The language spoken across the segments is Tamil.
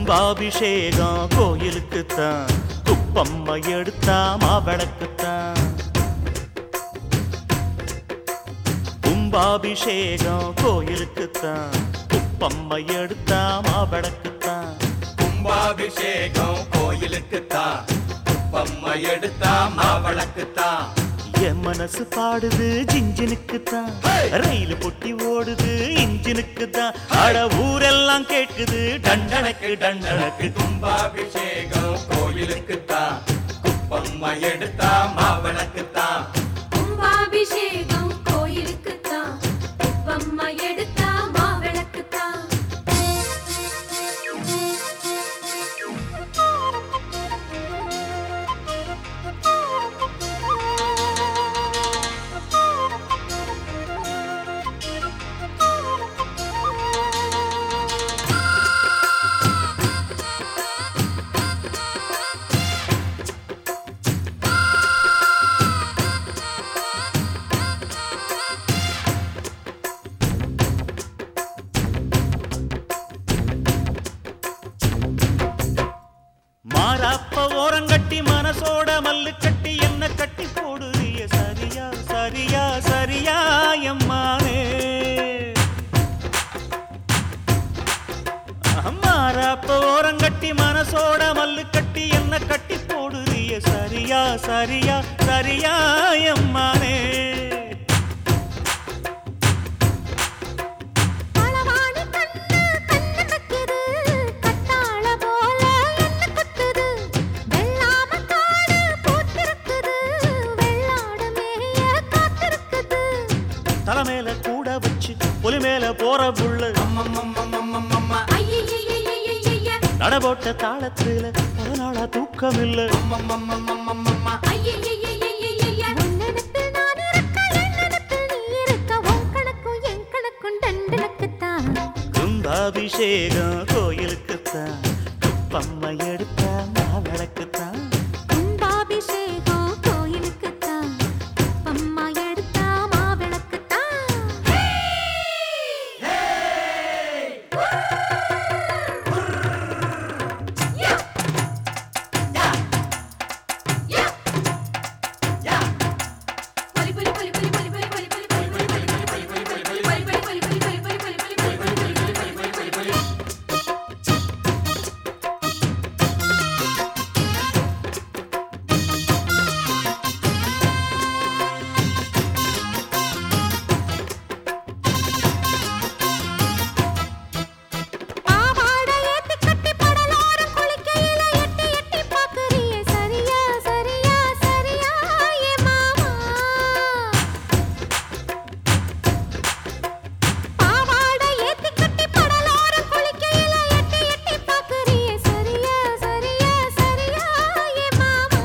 கும்பாபிஷேகம் கோயிலுக்குத்தான் குப்பம்மா எடுத்தா மாவிளக்குத்தான் கும்பாபிஷேகம் கோயிலுக்குத்தான் குப்பம்மா எடுத்தா மாவிளக்குத்தான் கும்பாபிஷேகம் கோயிலுக்குத்தான் குப்பம்மா எடுத்தா மாவளக்குத்தான் என் மனசு பாடுது ஜிஞ்சினுக்குத்தான் ரயில் பொட்டி ஓடுது இன்ஜினுக்குத்தான் அட ஊரெல்லாம் கேட்குது டண்டனக்கு டண்டனக்கு கும்பாபிஷேகம் கோயிலுக்குத்தான் குப்பம்மா எடுத்தா மாவளக்குத்தான் கும்பாபிஷேகம் கோயிலுக்குத்தான் குப்பம்மா எடுத்தா மாவிளக்குத்தான் மாறாப்ப ஓரங்கட்டி மனசோட மல்லு கட்டி என்ன கட்டி போடுறிய சரியா சரியா சரியா எம்மானே மாறாப்ப ஓரங்கட்டி மனசோட மல்லு கட்டி என்ன கட்டி போடுறிய சரியா சரியா சரியா எம்மானே களவாணி கண்ணு கண்ணு வைக்குது கத்தாழ போல என்ன குத்துது வெள்ளாம காடு பூத்திருக்குது வெள்ளாடு மேய காத்திருக்குது தலைமையில கூட வச்சு புலி மேல போற புள்ள அம்மம்மம்மம்மம்மம்மம்மா ஐயையையையையைய நடபோட்ட தாளத்துல பல நாளா தூக்கம் இல்ல அம்மம்மம்மம்மம்மம்மா ஐயையையையையைய உன்னிடத்தில் நான் இருக்க என்னிடத்தில் நீ இருக்க உன் கணக்கும் என் கணக்கும் டண்டனுக்குத்தான் கும்பாபிஷேகம் கோயிலுக்குத்தான் குப்பம்மா எடுத்த மாவிளக்குத்தான் கும்பாபிஷேகம் கோயிலுக்குத்தான் குப்பம்மா எடுத்தா மாவிளக்குத்தான் பாவாடை ஏத்தி கட்டி படலோரம் குளிக்கையில எட்டி எட்டி பாக்குறியே சரியா சரியா சரியா ஏ மாமா பாவாடை ஏத்தி கட்டி படலோரம் குளிக்கையில எட்டி எட்டி பாக்குறியே சரியா சரியா சரியா ஏ மாமா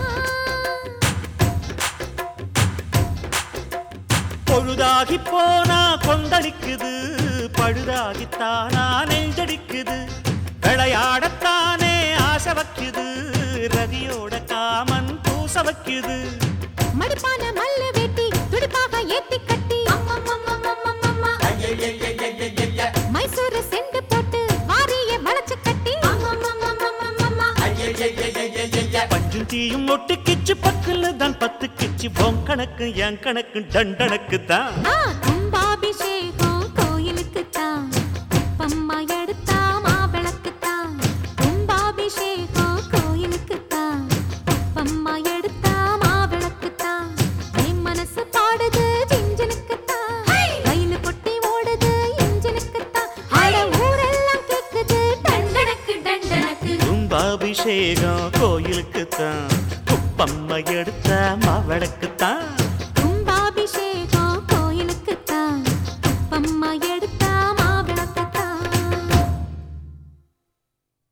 பொழுதாகி போனா கொந்தளிக்குது பழுதாகித்தானா நெஞ்சடிக்குது விளையாடத்தானே ஆசை வைக்குது ரதியோட காமன் பூச வைக்குது மடிப்பான மல்லு வெட்டி துடிப்பாக ஏத்தி கட்டி அம்மம்மம்மம்மம்மம்மம்மா. ஐயையையையையைய மைசூரு செண்டு போட்டு வாரிய வளைச்சு கட்டி அம்மம்மம்மம்மம்மம்மா. ஐயையையையையைய பஞ்சும் தீயும் ஒட்டு கிச்சு பக்கத்துல தான் பத்து கிச்சு பொன் கணக்கு என் கணக்கு டண்டனக்கு தான் ஆ, கும்பாபிஷேகம் கோயிலுக்குத்தான் குப்பம்மா எடுத்தா மாவிளக்குத்தான் கும்பாபிஷேகம் கோயிலுக்குத்தான் குப்பம்மா எடுத்தா மாவிளக்குத்தான் என் மனசு பாடுது ஜிஞ்சனுக்குத்தான் ரயில் பொட்டி ஓடுது இன்ஜினுக்குத்தான் அட ஊரெல்லாம் கேக்குது டண்டனக்கு டண்டனக்கு கும்பாபிஷேகம் கோயிலுக்குத்தான் குப்பம்மா எடுத்த மாவிளக்குத்தான்